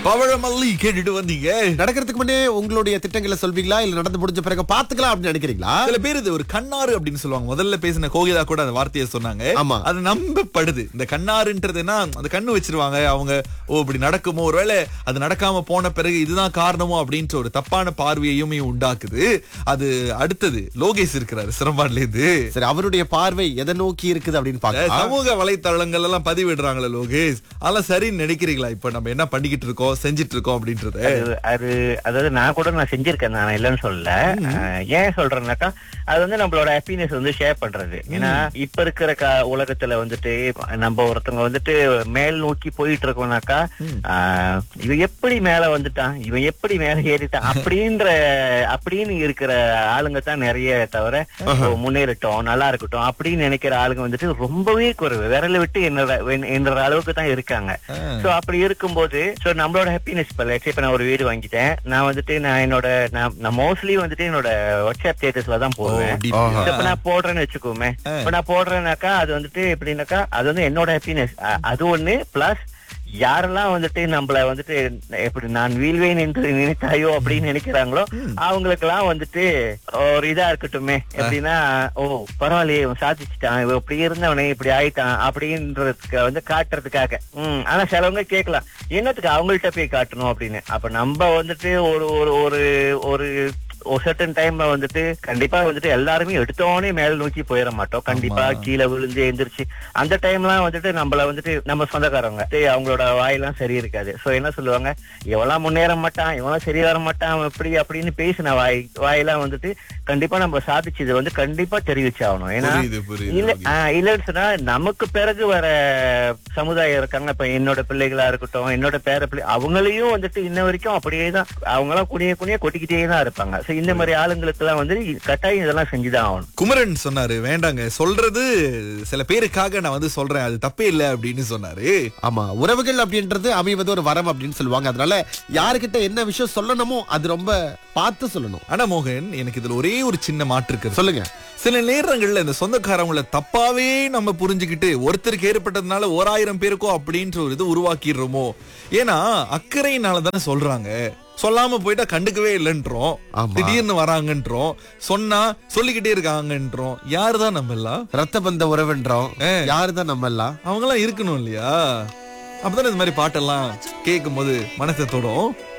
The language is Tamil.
பவழமல்லி கேட்டுட்டு வந்தீங்க நடக்கிறதுக்கு முன்னே உங்களுடைய திட்டங்களை சொல்வீங்களா இல்ல நடந்து முடிஞ்ச பிறகு பாத்துக்கலாம் அப்படின்னு நினைக்கிறீங்களா சில பேர் இது ஒரு கண்ணாறு அப்படின்னு சொல்லுவாங்க முதல்ல பேசின கோகிதா கூட அந்த வார்த்தையை சொன்னாங்க ஆமா. அது நம்பப்படுது இந்த கண்ணாறுன்றதுன்னா அந்த கண்ணு வச்சிருவாங்க அவங்க ஓ இப்படி நடக்குமோ ஒருவேளை அது நடக்காம போன பிறகு இதுதான் காரணமோ அப்படின்ற ஒரு தப்பான பார்வையையும் உண்டாக்குது அது அடுத்தது லோகேஷ் இருக்கிறாரு சிரம்பாட்ல இருந்து சரி அவருடைய பார்வை எதை நோக்கி இருக்குது அப்படின்னு பாக்கலாம் சமூக வலைத்தளங்கள் எல்லாம் பதிவிடுறாங்களே லோகேஷ் அதெல்லாம் சரின்னு நினைக்கிறீங்களா இப்ப நம்ம என்ன பண்ணிக்கிட்டு இருக்கோம் செஞ்சிட்டு இருக்கோம் அப்படின்றத அது அது அதாவது நான் கூட நான் செஞ்சிருக்கேன் நான் இல்லைன்னு சொல்லல அஹ், ஏன் சொல்றேன்னாக்கா அது வந்து நம்மளோட ஹாப்பினஸ் வந்து ஷேர் பண்றது ஏன்னா இப்ப இருக்கிற கா உலகத்துல வந்துட்டு நம்ம ஒருத்தவங்க வந்துட்டு மேல் நோக்கி போயிட்டு இருக்கோம்னாக்கா ஆஹ், இவன் எப்படி மேல வந்துட்டான் இவன் எப்படி மேல ஏறிட்டான் அப்படின்ற அப்படின்னு இருக்கிற ஆளுங்க தான் நிறைய தவிர ஓ, முன்னேறட்டும் நல்லா இருக்கட்டும் அப்படின்னு நினைக்கிற ஆளுங்க வந்துட்டு ரொம்பவே குறைவு விரல விட்டு என்னோட என்ற அளவுக்கு தான் இருக்காங்க சோ அப்படி இருக்கும்போது சோ நம்மளோட ஹாப்பினஸ் இப்ப let's say இப்ப நான் ஒரு வீடு வாங்கிட்டேன் நான் வந்துட்டு நான் என்னோட நான் நான் மோஸ்ட்லி வந்துட்டு என்னோட வாட்ஸ்அப் ஸ்டேட்டஸ்ல தான் போடுவேன் DP. So, இப்ப நான் போடுறேன்னு வச்சுக்கோமே இப்ப நான் போடுறேன்னாக்கா அது வந்துட்டு எப்படின்னாக்கா அது வந்து என்னோட ஹாப்பினஸ் அது ஒண்ணு பிளஸ் யாரெல்லாம் வந்துட்டு நம்மள வந்துட்டு எப்படி நான் வீழ்வேன் என்று நினைத்தாயோ அப்படின்னு நினைக்கிறாங்களோ அவங்களுக்கெல்லாம் வந்துட்டு ஒரு இதா இருக்கட்டுமே எப்படின்னா ஓ பரவாயில்லையே இவன் சாதிச்சுட்டான் இவன் இப்படி இருந்தவனே இப்படி ஆயிட்டான் அப்படின்றதுக்கு வந்து காட்டுறதுக்காக உம் ஆனா சிலவங்க கேட்கலாம் என்னத்துக்கு அவங்கள்ட்ட போய் காட்டணும் அப்படின்னு அப்ப நம்ம வந்துட்டு ஒரு ஒரு ஒரு ஒரு ஒரு சர்டன் டைம்ல வந்துட்டு கண்டிப்பா வந்துட்டு எல்லாருமே எடுத்தோடனே மேல நோக்கி போயிட மாட்டோம் கண்டிப்பா கீழே விழுந்து எந்திரிச்சு அந்த டைம்லாம் வந்துட்டு நம்மள வந்துட்டு நம்ம சொந்தக்காரங்க டேய், அவங்களோட வாயெல்லாம் சரி இருக்காது சோ என்ன சொல்லுவாங்க இவெல்லாம் முன்னேற மாட்டான் இவெல்லாம் சரி வர மாட்டான் அவன் இப்படி அப்படின்னு பேசின வாய் வாயெல்லாம் வந்துட்டு கண்டிப்பா நம்ம சாதிச்சது வந்து கண்டிப்பா தெரிவிச்சாகணும் ஏன்னா புரியுது, புரியுது, இல்ல புரியுது. ஆஹ் இல்லன்னு சொன்னா நமக்கு பிறகு வர சமுதாயம் இருக்காங்க இப்ப என்னோட பிள்ளைகளா இருக்கட்டும் என்னோட பேர பிள்ளை அவங்களையும் வந்துட்டு இன்ன வரைக்கும் அப்படியே தான் அவங்க எல்லாம் குனிய குனிய கொட்டிக்கிட்டே தான் இருப்பாங்க சோ இந்த மாதிரி ஆளுங்களுக்கு எல்லாம் வந்து கட்டாயம் இதெல்லாம் செஞ்சுதான் ஆகணும் குமரன் சொன்னாரு வேண்டாங்க சொல்றது சில பேருக்காக நான் வந்து சொல்றேன் அது தப்பே இல்ல அப்படின்னு சொன்னாரு ஆமா உறவுகள் அப்படின்றது அமைவது ஒரு வரம் அப்படின்னு சொல்லுவாங்க அதனால யாருக்கிட்ட என்ன விஷயம் சொல்லணுமோ அது ரொம்ப பார்த்து சொல்லணும் ஆனா மோகன் எனக்கு இதுல ஒரே ஒரு சின்ன மாற்று இருக்கு சொல்லுங்க சில நேரங்கள்ல இந்த சொந்தக்காரவங்கள தப்பாவே நம்ம புரிஞ்சுக்கிட்டு ஒருத்தருக்கு ஏற்பட்டதுனால ஓராயிரம் பேருக்கோ அப்படின்ற ஒரு இது உருவாக்கிடுறோமோ ஏன்னா அக்கறையினால தானே சொல்றாங்க சொல்லாம போயிட்டா கண்டுக்கவே இல்லைன்றோம் ஆமா. திடீர்னு வராங்கன்றோம் சொன்னா சொல்லிக்கிட்டே இருக்காங்கன்றோம் யாருதான் நம்ம எல்லாம் ரத்த பந்த உறவுன்றோம் யாருதான் நம்ம எல்லாம் அவங்க எல்லாம் இருக்கணும் இல்லையா அப்பதானே இந்த மாதிரி பாட்டெல்லாம் கேட்கும் போது மனசை தொடும்